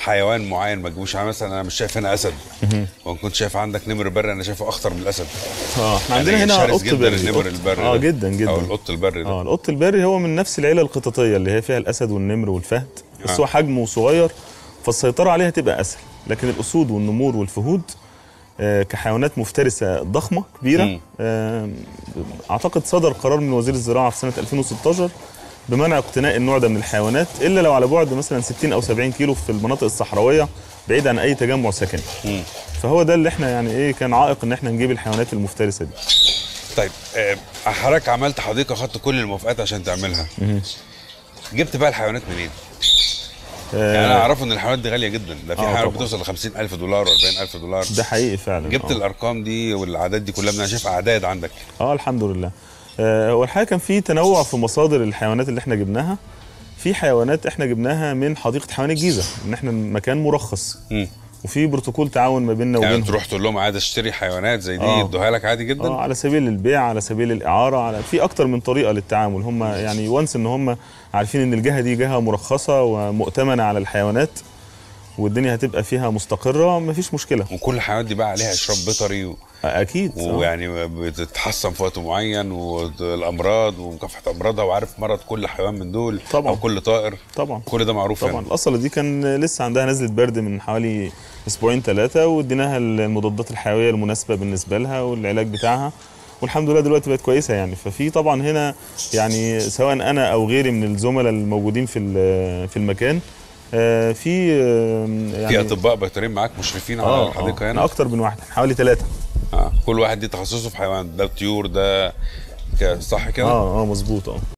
حيوان معين ما تجيبوش يعني مثلا انا مش شايف هنا اسد وان كنت شايف عندك نمر بري انا شايفه اخطر من الاسد اه احنا عندنا يعني هنا شرس قط جدا بري النمر قط- البري اه ده. جدا جدا او القط البري ده اه القط البري هو من نفس العيله القططيه اللي هي فيها الاسد والنمر والفهد بس آه. هو حجمه صغير فالسيطره عليها تبقى اسهل لكن الاسود والنمور والفهود آه، كحيوانات مفترسه ضخمه كبيره مم. آه، اعتقد صدر قرار من وزير الزراعه في سنه 2016 بمنع اقتناء النوع ده من الحيوانات الا لو على بعد مثلا 60 او 70 كيلو في المناطق الصحراويه بعيد عن اي تجمع سكني مم. فهو ده اللي احنا يعني ايه كان عائق ان احنا نجيب الحيوانات المفترسه دي طيب آه، حضرتك عملت حديقه خدت كل الموافقات عشان تعملها جبت بقى الحيوانات منين؟ يعني انا اعرفه ان الحيوانات دي غاليه جدا ده في آه، حيوانات طبعاً. بتوصل ل 50000 دولار و40000 دولار ده حقيقي فعلا جبت آه. الارقام دي والاعداد دي كلها من انا شايف اعداد عندك اه الحمد لله آه، هو الحقيقه كان في تنوع في مصادر الحيوانات اللي احنا جبناها في حيوانات احنا جبناها من حديقه حيوان الجيزه ان احنا مكان مرخص مم. وفي بروتوكول تعاون ما بيننا يعني وبينهم تروح تقول لهم عايز اشتري حيوانات زي دي آه. يدوها لك عادي جدا اه على سبيل البيع على سبيل الاعاره على في اكتر من طريقه للتعامل هم يعني وانس ان هم عارفين ان الجهه دي جهه مرخصه ومؤتمنه على الحيوانات والدنيا هتبقى فيها مستقره مفيش مشكله وكل الحيوانات دي بقى عليها اشراف بيطري و... اكيد آه. ويعني بتتحسن في وقت معين والامراض ومكافحه امراضها وعارف مرض كل حيوان من دول طبعاً. او كل طائر طبعا كل ده معروف طبعا يعني. الاصل دي كان لسه عندها نزله برد من حوالي اسبوعين ثلاثه واديناها المضادات الحيويه المناسبه بالنسبه لها والعلاج بتاعها والحمد لله دلوقتي بقت كويسه يعني ففي طبعا هنا يعني سواء انا او غيري من الزملاء الموجودين في ال- في المكان آه، في آه، يعني في اطباء بيطريين معاك مشرفين على اه الحديقه آه، هنا اكتر من واحد حوالي ثلاثه آه. كل واحد دي تخصصه في حيوان ده طيور ده ك- صح كده اه اه مظبوط اه